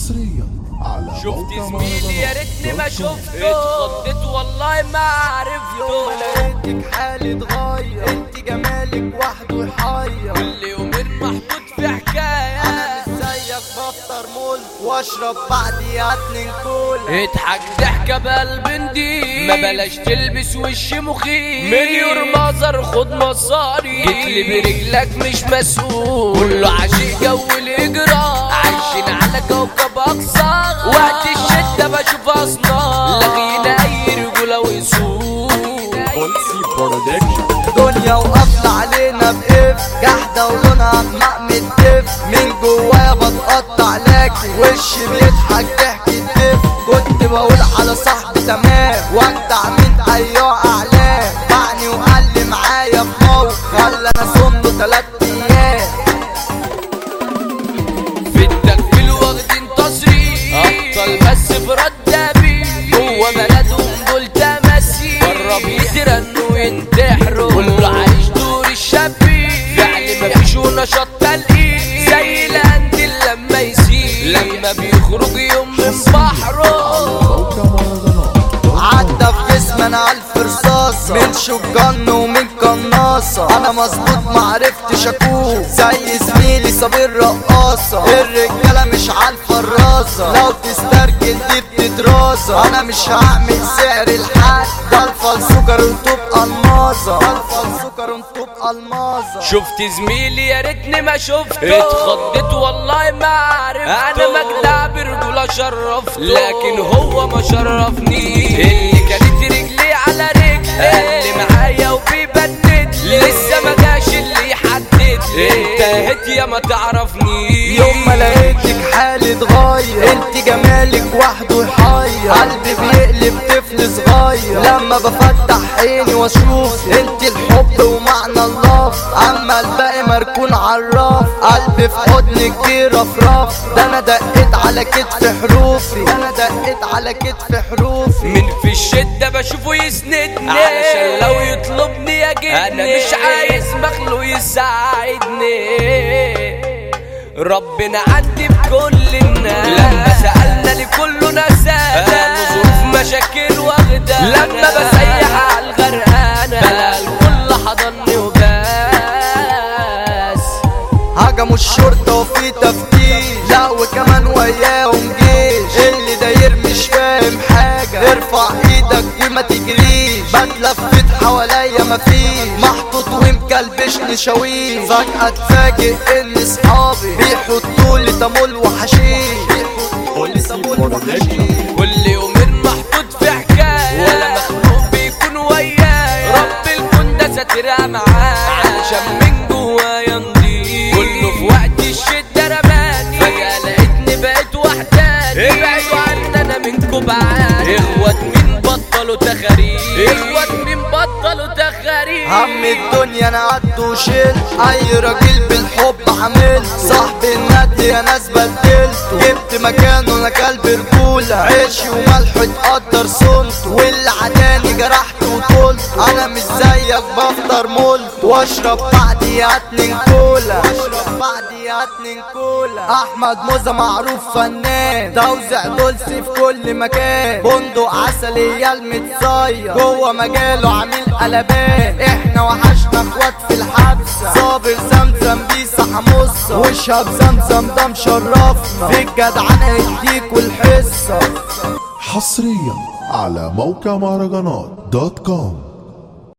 حصريا على شفت موقع زميلي يا ريتني ما شفته اتخضيت والله ما عرفته لقيتك حالي اتغير انت جمالك وحده يحير كل يومين محطوط في حكاية انا مش زيك بفطر مول واشرب بعدي اتنين كولا اضحك ضحكة بقلب نضيف ما بلاش تلبس وش مخيف مليون مظهر خد مصاري جيت لي برجلك مش مسؤول كله عاشق جو الاجرام عايشين على كوكب اقصى وقت الشدة بشوف اصنام لاغيين اي رجولة وسوق دنيا وقفل علينا بقف جحدة ولونها اغمق من الدف من جوايا بتقطع لكن وشي بيضحك ضحك الدف كنت بقول على صاحبي تمام واجدع من ايوه اعلام باعني وقال لي معايا في موقف خلى انا صمته تلات ايام في التكفيل واخدين تصريح ابطال بس برد بيه جوه بلدهم دول تماثيل بره بيترنوا وينتحروا كله عايش دور الشبيه فعل مفيش ونشاط تلقيه زي الاندل لما يسيل لما بيخرج يوم من بحره موقع مهرجانات عدى في جسمي انا الف رصاصة من شجان ومن قناصة انا مظبوط معرفتش اكون زي زميلي صابر رقاصة الرجالة مش عالفة الراسة لو تسترجل دي بتتراسة انا مش هعمل سعر الحد ده الفلسكر وطوب الماظة ده الفلسكر وطوب الماظة شفت زميلي يا ريتني ما شفته اتخضيت والله ما عرفته انا مجدع برجولة شرفته لكن هو ما شرفني اللي كانت رجلي على رجلي اللي معايا وبيبند لسه ما جاش اللي يحدد انتهت يا ما تعرفني يوم ما لقيتك حالي اتغير انت جمالك وحده يحير قلبي بيقلب طفل صغير لما بفتح عيني واشوف انت الحب ومعنى الله اما الباقي مركون عراف قلبي في حضنك جه رفرف ده انا دقيت على كتف حروفي ده انا دقيت على كتف حروفي من في الشدة بشوفه يسندني علشان لو يطلبني يجدني انا مش عايز مخلوق يساعدني ربنا عندي بكل الناس لما سألنا لكله نسانا ظروف مشاكل واخدة لما بسيح على الغرقانة بلا الكل حضني وبس هجموا الشرطة وفي تفتيش لا وكمان وياهم جيش اللي داير مش فاهم حاجة ارفع ايدك وما تجريش بتلفت حواليا مفيش محطوط ومكلبش نشاويش فجأة اتفاجئ ان اصحابي بيحطوا لي تمول وحشيش بيحطوا لي تمول وحشيش كل يومين محطوط في حكاية ولا مخلوق بيكون ويايا رب الكون ده ساترها معايا علشان من جوايا نضيف كله في وقت الشدة رماني فجأة لقيتني بقيت وحداني ابعدوا عني انا منكم بعاني اخوات مين بطلوا تخاريف اخوات مين بطلوا تخاريف هم الدنيا انا قد وشلت اي راجل بالحب عملت صاحبي الند يا ناس بدلته جبت مكانه انا كلب رجولة عيشي وملح اتقدر صنته واللي عداني جرحت وطلت انا مش زيك بفطر ملت واشرب بعدي اتنين كولا واشرب بعدي اتنين كولا احمد موزة معروف فنان توزع دولسي في كل مكان بندق عسلي يا المتصير جوه مجاله عامل قلبان احنا وحشنا اخوات في الحبسة صابر زمزم بيسا حمصة وشهب زمزم ده مشرفنا في الجدعنة يديك والحصة حصريا على موقع مهرجانات دوت كوم